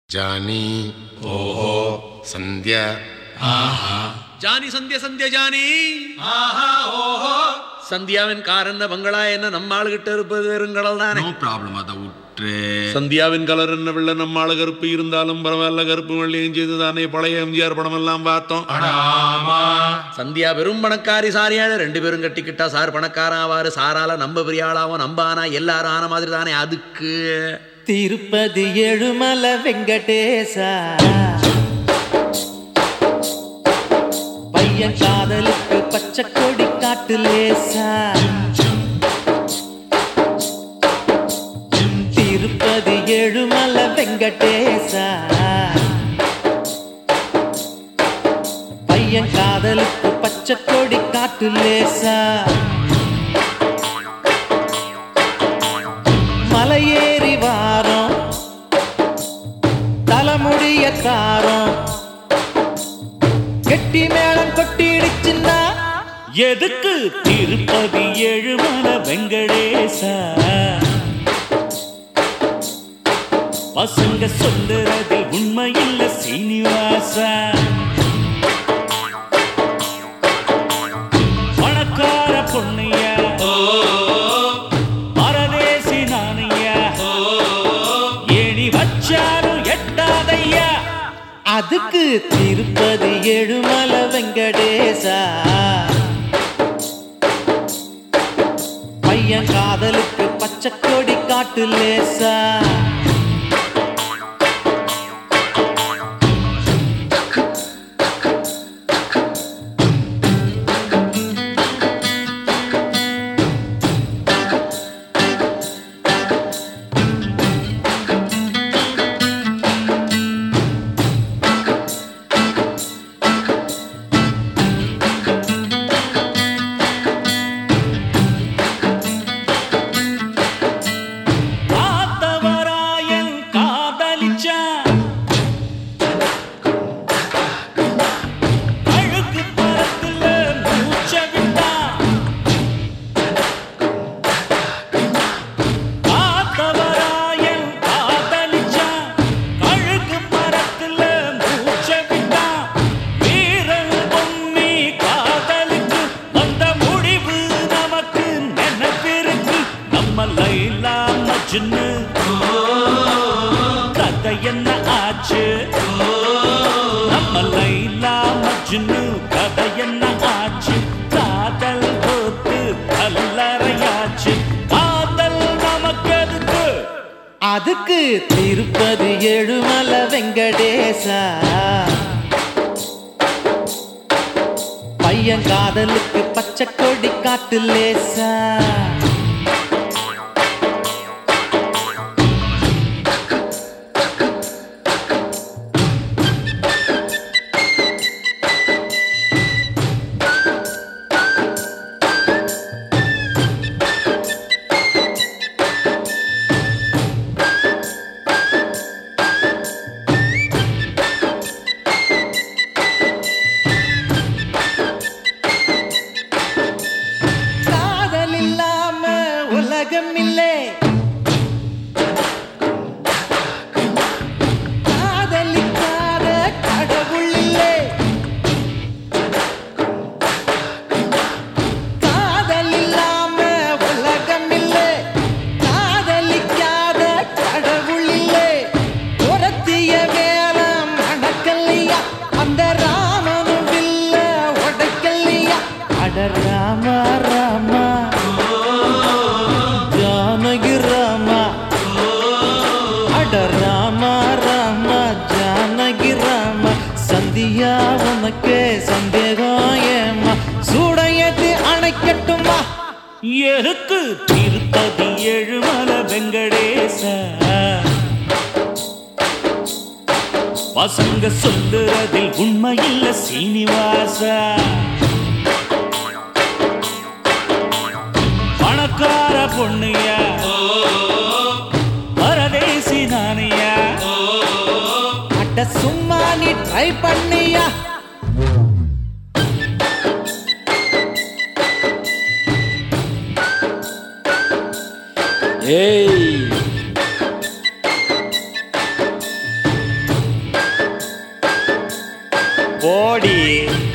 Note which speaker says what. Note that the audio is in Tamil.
Speaker 1: ಜಾನಿ ಓಹೋ ಸಂಧ್ಯಾ
Speaker 2: ஜானி சந்திய சந்திய ஜானி சந்தியாவின் கார் என்ன பங்களா என்ன நம்ம ஆளுகிட்ட இருப்பது வெறுங்கடல் தானே
Speaker 1: ನೋ ಪ್ರಾಬ್ಲಮ್ ಅದ ಉಟ್ರೆ
Speaker 2: சந்தியாவின் கலர் என்ன வெள்ள நம்ம ஆளு கருப்பு இருந்தாலும் பரவாயில்ல கருப்பு வெள்ளையும் செய்து தானே பழைய எம்ஜிஆர் படம் எல்லாம் பார்த்தோம் சந்தியா பெரும் பணக்காரி சாரியாள ரெண்டு பேரும் கட்டிக்கிட்டா சார் பணக்காரன் ஆவாரு சாரால நம்ம பெரிய ஆளாவும் நம்ம ஆனா எல்லாரும் ஆன மாதிரி தானே அதுக்கு
Speaker 3: తిరుపతి ఏడుమల వెంకటేశ பையன் காதலுக்கு பச்சை கொடி காட்டு லேசா திருப்பதி ஏழுமல வெங்கடேசா பையன் காதலுக்கு பச்சை கொடி காட்டு லேசா மலையேறி வாரம் தலைமுடிய காரம் கெட்டி மேளம் கொட்டிடுச்சுன்னா எதுக்கு திருப்பதி ஏழுமல வெங்கடேசா பசங்க சொல்லுறது உண்மையில்ல சீனிவாசா பணக்கார பொண்ணையா பரதேசி நானையா ஏணி வச்சாலும் எட்டாதையா அதுக்கு திருப்பதி ஏழுமல வெங்கடேசா பையன் காதலுக்கு பச்சை கொடி காட்டு லேசா காத்தவராயன் காதலிச்சான் அழுக்கு பரத்துல மூச்ச விட்டான் காத்தவராயன் காதலிச்சான் அழுக்கு பரத்துல மூச்ச விட்டான் வீரன் பொம்மி காதலுக்கு வந்த முடிவு நமக்கு நினைப்பிருக்கு நம்ம லைலா மஜ்னு கதை என்ன ஆச்சு நம்ம லைலா மஜ்னு கதை என்ன ஆச்சு காதல் போத்து கல்லறையாச்சு காதல் நமக்கு எதுக்கு அதுக்கு திருப்பதி ஏழுமல வெங்கடேசா பையன் காதலுக்கு பச்சை கொடி காட்டு லேசா காதல் இல்லாம உலகம் இல்லை காதலிக்காத கடவுள் இல்லை காதல் இல்லாம உலகம் இல்லை காதலிக்காத கடவுள் இல்லை துரத்திய வேலம் மணக்கல்லையா அந்த ராமனும் வில்ல உடைக்கல்லையா அட ராமா ராமா ஜானகி ராமா அட ராமா ராமா ஜானகி ராமா சந்தியா உனக்கு சந்தேகம் ஏமா சூடையது அணைக்கட்டுமா எதுக்கு திருப்பதி ஏழுமல வெங்கடேச பசங்க சொல்லுறதில் உண்மையில்ல சீனிவாசா பணக்கார பொண்ணுயா பரதேசி நானையா அட்ட சும்மா நீ ட்ரை பண்ணியா ஏய் போடி